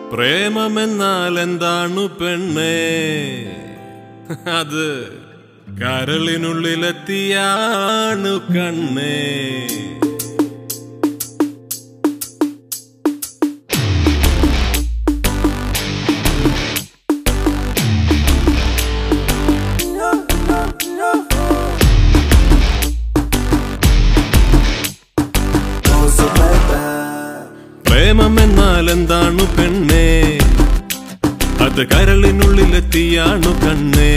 പ്രേമമെന്നാൽ എന്താണു പെണ്ണേ അത് കരളിനുള്ളിലെത്തിയാണു കണ്ണേ പ്രേമമെന്നാൽ എന്താണു പെണ്ണേ അത് കരളിനുള്ളിലെത്തിയാണു കണ്ണേ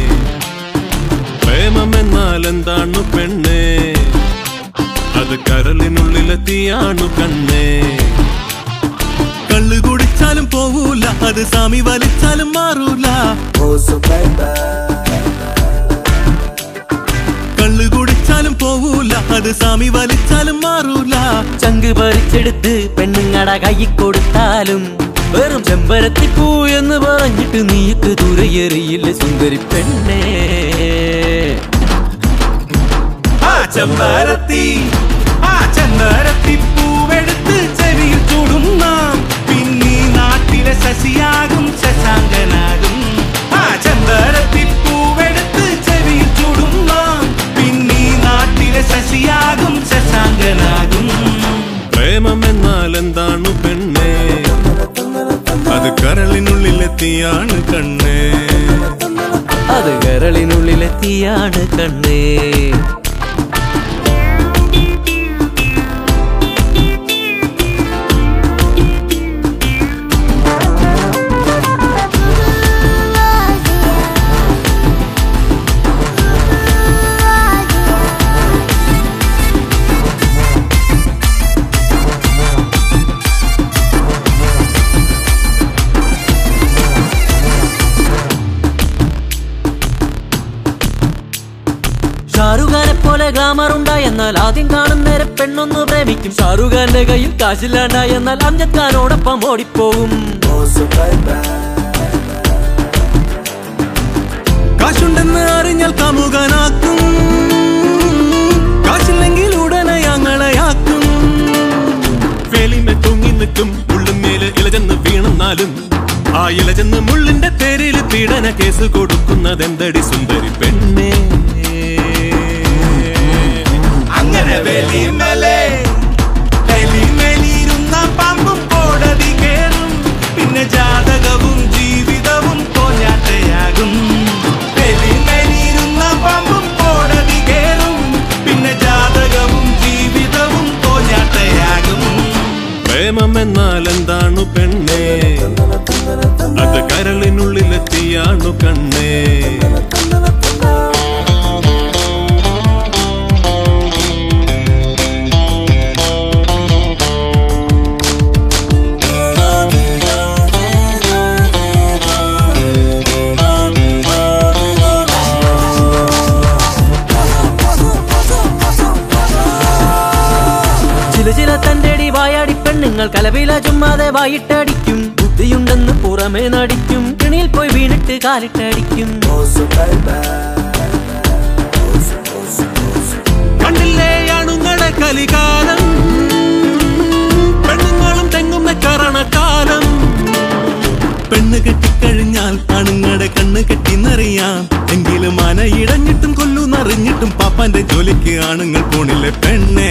പ്രേമമെന്നാൽ എന്താണു പെണ്ണേ അത് കരളിനുള്ളിലെത്തിയാണു കണ്ണേ കള്ളു കുടിച്ചാലും പോവൂല അത് സാമി വലിച്ചാലും മാറൂല കള്ളു കുടിച്ചാലും പോവൂല അത് സാമി വലിച്ചാലും മാറൂല ചങ്ക് പറിച്ചെടുത്ത് പെണ്ണുങ്ങട കൈ കൊടുത്താലും വെറും ചെമ്പരത്തിപ്പൂ എന്ന് പറഞ്ഞിട്ട് നീക്ക് ദൂരെയെറിയില്ല സുന്ദരി പെണ്ണേ ആ ചെമ്പരത്തി ആ ചെമ്പരത്തി പൂവെടുത്ത് ചെവിയിൽ ചൂടും നാം പിന്നീ നാട്ടിലെ ശശിയാകും ശശാങ്കനാകും ആ ചെമ്പരത്തി പൂവെടുത്ത് ചെവിയിൽ ചൂടും നാം പിന്നീ നാട്ടിലെ ശശിയാകും ശശാങ്കനാകും പ്രേമമെന്നാൽ എന്താണു പെണ്ണേ അത് കരളിനുള്ളിലെത്തിയാണ് കണ്ണേ അത് കരളിനുള്ളിലെത്തിയാണ് കണ്ണേ ഷാറുഖാനെ പോലെ ഗ്ലാമർ ഉണ്ടായി എന്നാൽ ആദ്യം കാണുന്നേരെ പെണ്ണൊന്നു പ്രേമിക്കും ഷാറുഖാന്റെ കയ്യിൽ കാശില്ലാണ്ടായി എന്നാൽ അംജദ് ഖാനോടൊപ്പം ഓടിപ്പോകും കാശുണ്ടെന്ന് അറിഞ്ഞാൽ കാമുകനാക്കും കാശില്ലെങ്കിൽ ഉടനെ ഞങ്ങളെയാക്കും വേലിമേ തൂങ്ങി നിൽക്കും ഉള്ളുമേല് ഇലചെന്ന് വീണെന്നാലും ആ ഇലചെന്ന് മുള്ളിന്റെ പേരിൽ പീഡന കേസ് കൊടുക്കുന്നതെന്തടി സുന്ദരി പെണ്ണേ അങ്ങനെ വെലിമേലെ വെലിമേലിരുന്ന പാമ്പും കോടതി കേറും പിന്നെ ജാതകവും ജീവിതവും കോഞ്ഞാട്ടയാകും വെലിമേലിരുന്ന പാമ്പും കോടതി കേറും പിന്നെ ജാതകവും ജീവിതവും കോഞ്ഞാട്ടയാകും പ്രേമമെന്നാൽ എന്താണു പെണ്ണേ അത് കരളിനുള്ളിലെത്തിയാണു കണ്ണേ ചില ചില തന്റെ വായാടി പെണ്ണുങ്ങൾ കലവില ചുമ്മാതെ വായിട്ടടിക്കും ബുദ്ധിയുണ്ടെന്ന് പുറമേ നടിക്കും കിണിയിൽ പോയി വീണിട്ട് കാലിട്ടടിക്കും കണ്ടില്ലേ അണുങ്ങടെ കലികാലം പെണ്ണുങ്ങളും തെങ്ങുന്ന കറണക്കാലം പെണ്ണ് കെട്ടിക്കഴിഞ്ഞാൽ അണുങ്ങടെ കണ്ണ് കെട്ടിന്നറിയാം എങ്കിലും അന ഇടഞ്ഞിട്ടും കൊല്ലുന്നറിഞ്ഞിട്ടും പാപ്പാന്റെ ജോലിക്ക് ആണുങ്ങൾ പോണില്ലേ പെണ്ണേ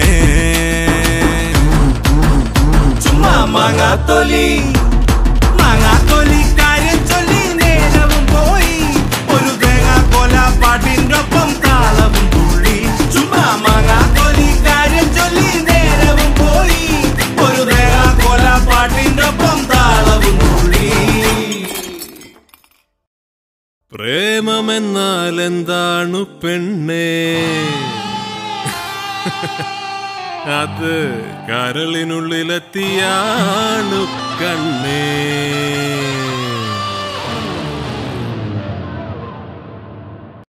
ചുമ്മാ മാങ്ങാത്തൊലി മാങ്ങാത്തൊലി കാര്യം ചൊല്ലി നേരവും പോയി ഒരു തേങ്ങാക്കൊല പാട്ടിന്റെ ഒപ്പം താളവും തുള്ളി ചുമ്മാ മാങ്ങാത്തൊലി കാര്യം ചൊല്ലി നേരവും പോയി ഒരു തേങ്ങാക്കൊല പാട്ടിന്റെ ഒപ്പം താളവും തുള്ളി പ്രേമമെന്നാൽ എന്താണു പെണ്ണേ അത് കരളിനുള്ളിലെത്തിയാണു കണ്ണേ